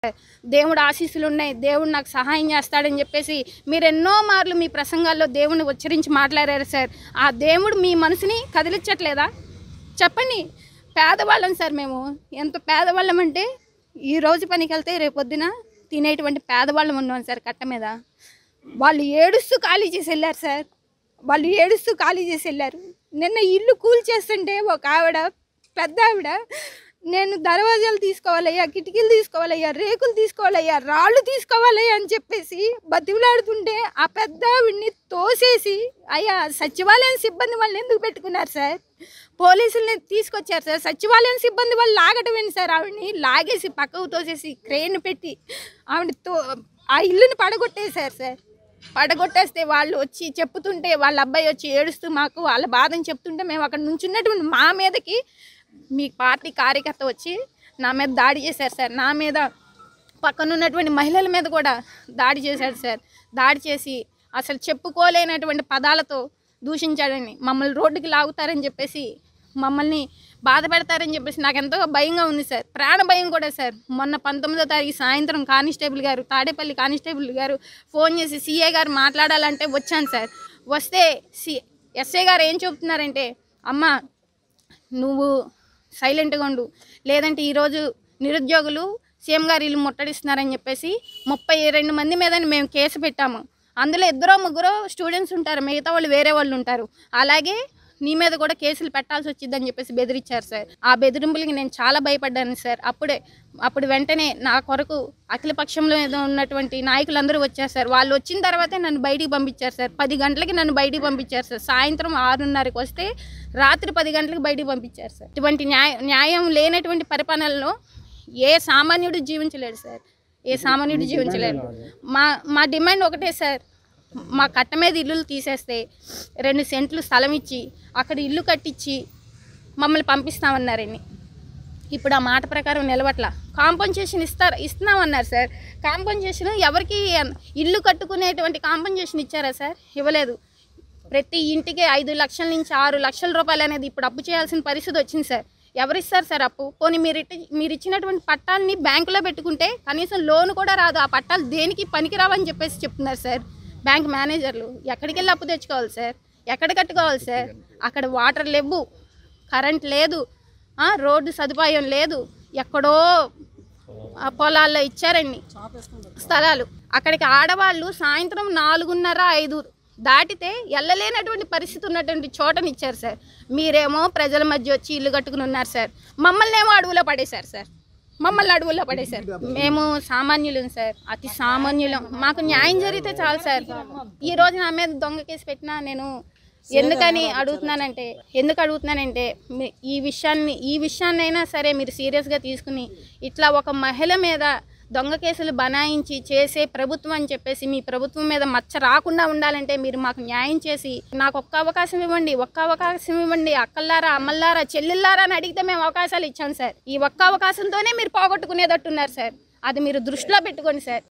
దేవుడు ఆశీస్సులు ఉన్నాయి దేవుడు నాకు సహాయం చేస్తాడని చెప్పేసి మీరు ఎన్నో మార్లు మీ ప్రసంగాల్లో దేవుడిని ఉచ్చరించి మాట్లాడారు సార్ ఆ దేవుడు మీ మనసుని కదిలించట్లేదా చెప్పండి పేదవాళ్ళం సార్ మేము ఎంత పేదవాళ్ళం అంటే ఈ రోజు పనికి వెళ్తే రేపు పొద్దున తినేటువంటి పేదవాళ్ళం ఉన్నాం సార్ కట్ట మీద వాళ్ళు ఏడుస్తూ ఖాళీ చేసి వెళ్ళారు సార్ వాళ్ళు ఏడుస్తూ ఖాళీ చేసి వెళ్ళారు నిన్న ఇల్లు కూల్ చేస్తుంటే ఒక ఆవిడ పెద్ద ఆవిడ నేను దర్వాజాలు తీసుకోవాలయ్యా కిటికీలు తీసుకోవాలయ్యా రేకులు తీసుకోవాలయ్యా రాళ్ళు తీసుకోవాలయ్యా అని చెప్పేసి బతిమలాడుతుంటే ఆ పెద్ద ఆవిడ్ని తోసేసి అయ్యా సచివాలయం సిబ్బంది వాళ్ళు ఎందుకు పెట్టుకున్నారు సార్ పోలీసుల్ని తీసుకొచ్చారు సార్ సచివాలయం సిబ్బంది వాళ్ళు లాగటం ఏంటి సార్ ఆవిడని లాగేసి పక్కకు తోసేసి క్రెయిన్ పెట్టి ఆవిడ తో ఆ ఇల్లుని పడగొట్టేశారు సార్ పడగొట్టేస్తే వాళ్ళు వచ్చి చెప్తుంటే వాళ్ళ అబ్బాయి వచ్చి ఏడుస్తూ మాకు వాళ్ళ బాధని చెప్తుంటే మేము అక్కడ నుంచి ఉన్నటువంటి మా మీదకి మీ పార్టీ కార్యకర్త వచ్చి నా మీద దాడి చేశారు సార్ నా మీద పక్కన ఉన్నటువంటి మహిళల మీద కూడా దాడి చేశాడు సార్ దాడి చేసి అసలు చెప్పుకోలేనటువంటి పదాలతో దూషించాడని మమ్మల్ని రోడ్డుకి లాగుతారని చెప్పేసి మమ్మల్ని బాధ పెడతారని చెప్పేసి నాకు ఎంతో భయంగా ఉంది సార్ ప్రాణ భయం కూడా సార్ మొన్న పంతొమ్మిదో తారీఖు సాయంత్రం కానిస్టేబుల్ గారు తాడేపల్లి కానిస్టేబుల్ గారు ఫోన్ చేసి సీఏ గారు మాట్లాడాలంటే వచ్చాను సార్ వస్తే సి ఎస్ఐ గారు ఏం చెబుతున్నారంటే అమ్మ నువ్వు సైలెంట్గా ఉండు లేదంటే ఈరోజు నిరుద్యోగులు సీఎం గారు ఇల్లు ముట్టడిస్తున్నారని చెప్పేసి ముప్పై రెండు మంది మీద మేము కేసు పెట్టాము అందులో ఇద్దరో ముగ్గురో స్టూడెంట్స్ ఉంటారు మిగతా వాళ్ళు వేరే వాళ్ళు ఉంటారు అలాగే నీ మీద కూడా కేసులు పెట్టాల్సి వచ్చిందని చెప్పేసి బెదిరించారు సార్ ఆ బెదిరింపులకి నేను చాలా భయపడ్డాను సార్ అప్పుడే అప్పుడు వెంటనే నా కొరకు అఖిల పక్షంలో ఏదో ఉన్నటువంటి నాయకులందరూ వచ్చారు సార్ వాళ్ళు వచ్చిన తర్వాతే నన్ను బయటికి పంపించారు సార్ పది గంటలకి నన్ను బయటికి పంపించారు సార్ సాయంత్రం ఆరున్నరకి వస్తే రాత్రి పది గంటలకు బయటికి పంపించారు సార్ ఇటువంటి న్యాయ న్యాయం లేనటువంటి పరిపాలనలో ఏ సామాన్యుడు జీవించలేడు సార్ ఏ సామాన్యుడు జీవించలేడు మా మా డిమాండ్ ఒకటే సార్ మా కట్ట మీద ఇల్లులు తీసేస్తే రెండు సెంట్లు స్థలం ఇచ్చి అక్కడ ఇల్లు కట్టించి మమ్మల్ని పంపిస్తామన్నారండి ఇప్పుడు ఆ మాట ప్రకారం నిలబట్ల కాంపన్సేషన్ ఇస్తారు ఇస్తున్నామన్నారు సార్ కాంపన్సేషన్ ఎవరికి ఇల్లు కట్టుకునేటువంటి కాంపన్సేషన్ ఇచ్చారా సార్ ఇవ్వలేదు ప్రతి ఇంటికి ఐదు లక్షల నుంచి ఆరు లక్షల రూపాయలు అనేది ఇప్పుడు అప్పు చేయాల్సిన పరిస్థితి వచ్చింది సార్ ఎవరిస్తారు సార్ అప్పు పోనీ మీరు ఇట్టి మీరు ఇచ్చినటువంటి పట్టాలని బ్యాంకులో పెట్టుకుంటే కనీసం లోన్ కూడా రాదు ఆ పట్టాలు దేనికి పనికిరావని చెప్పేసి చెప్తున్నారు సార్ బ్యాంక్ మేనేజర్లు ఎక్కడికి వెళ్ళి అప్పు తెచ్చుకోవాలి సార్ ఎక్కడ కట్టుకోవాలి సార్ అక్కడ వాటర్ లేవు కరెంట్ లేదు ఆ, రోడ్డు సదుపాయం లేదు ఎక్కడో ఆ పొలాల్లో ఇచ్చారండి స్థలాలు అక్కడికి ఆడవాళ్ళు సాయంత్రం నాలుగున్నర ఐదు దాటితే వెళ్ళలేనటువంటి పరిస్థితి ఉన్నటువంటి చోటనిచ్చారు సార్ మీరేమో ప్రజల మధ్య వచ్చి ఇల్లు కట్టుకుని ఉన్నారు సార్ మమ్మల్ని ఏమో అడవులో పడేశారు సార్ మమ్మల్ని అడవుల్లో పడేశారు మేము సామాన్యులం సార్ అతి సామాన్యులం మాకు న్యాయం జరిగితే చాలు సార్ ఈ రోజు నా మీద దొంగ కేసు పెట్టినా నేను ఎందుకని అడుగుతున్నానంటే ఎందుకు అడుగుతున్నానంటే మీ- ఈ విషయాన్ని ఈ విషయాన్నైనా సరే మీరు సీరియస్గా తీసుకుని ఇట్లా ఒక మహిళ మీద దొంగ కేసులు బనాయించి చేసే ప్రభుత్వం అని చెప్పేసి మీ ప్రభుత్వం మీద మచ్చ రాకుండా ఉండాలంటే మీరు మాకు న్యాయం చేసి నాకు ఒక్క అవకాశం ఇవ్వండి ఒక్క అవకాశం ఇవ్వండి అక్కల్లారా అమ్మల్లారా చెల్లెల్లారా అని అడిగితే మేము అవకాశాలు ఇచ్చాం సార్ ఈ ఒక్క అవకాశంతోనే మీరు పోగొట్టుకునేటట్టున్నారు సార్ అది మీరు దృష్టిలో పెట్టుకోండి సార్